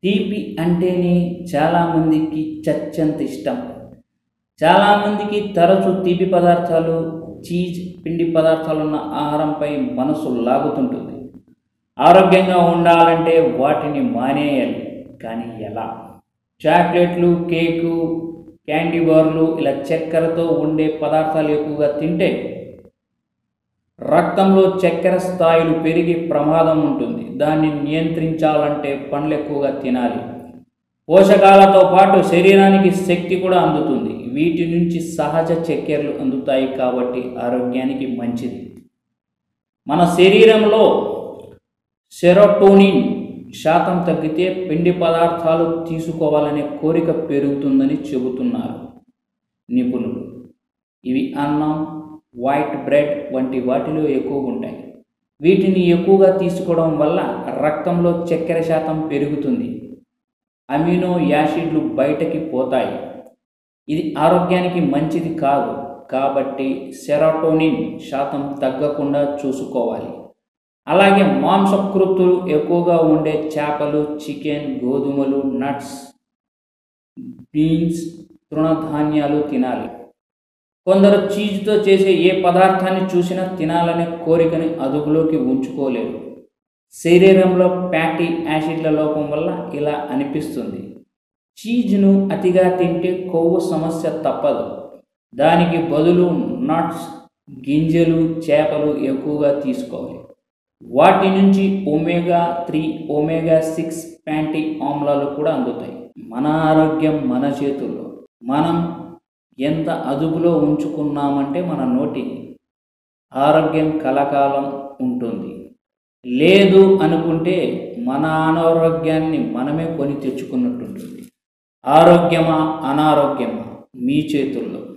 తీపి అంటేనే చాలామందికి చచ్చంత ఇష్టం చాలామందికి తరచు తీపి పదార్థాలు చీజ్ పిండి పదార్థాలు ఉన్న ఆహారంపై మనసు లాగుతుంటుంది ఆరోగ్యంగా ఉండాలంటే వాటిని మానేయాలి కానీ ఎలా చాక్లెట్లు కేకు క్యాండీ బార్లు ఇలా చక్కెరతో ఉండే పదార్థాలు ఎక్కువగా తింటే రక్తంలో చక్కెర స్థాయిలు పెరిగి ప్రమాదం ఉంటుంది దాన్ని నియంత్రించాలంటే పండ్లు ఎక్కువగా తినాలి పోషకాలతో పాటు శరీరానికి శక్తి కూడా అందుతుంది వీటి నుంచి సహజ చక్కెరలు అందుతాయి కాబట్టి ఆరోగ్యానికి మంచిది మన శరీరంలో సెరోటోనిన్ శాతం తగ్గితే పిండి పదార్థాలు తీసుకోవాలనే కోరిక పెరుగుతుందని చెబుతున్నారు నిపుణులు ఇవి అన్నం వైట్ బ్రెడ్ వంటి వాటిలో ఎక్కువగా ఉంటాయి వీటిని ఎక్కువగా తీసుకోవడం వల్ల రక్తంలో చక్కెర శాతం పెరుగుతుంది అమినో యాసిడ్లు బయటకి పోతాయి ఇది ఆరోగ్యానికి మంచిది కాదు కాబట్టి సెరాటోనిన్ శాతం తగ్గకుండా చూసుకోవాలి అలాగే మాంసకృతులు ఎక్కువగా ఉండే చేపలు చికెన్ గోధుమలు నట్స్ బీన్స్ తృణధాన్యాలు తినాలి కొందరు చీజ్తో చేసే ఏ పదార్థాన్ని చూసినా తినాలనే కోరికని అదుపులోకి ఉంచుకోలేరు శరీరంలో ఫ్యాటీ యాసిడ్ల లోపం వల్ల ఇలా అనిపిస్తుంది చీజ్ను అతిగా తింటే కొవ్వు సమస్య తప్పదు దానికి బదులు నట్స్ గింజలు చేపలు ఎక్కువగా తీసుకోవాలి వాటి నుంచి omega three omega six fatty ఆమ్లాలు కూడా అందుతాయి మన ఆరోగ్యం మన చేతుల్లో మనం ఎంత అదుపులో ఉంచుకున్నామంటే మన నోటిని ఆరోగ్యం కలకాలం ఉంటుంది లేదు అనుకుంటే మన అనారోగ్యాన్ని మనమే కొని తెచ్చుకున్నట్టుంటుంది ఆరోగ్యమా అనారోగ్యమా మీ చేతుల్లో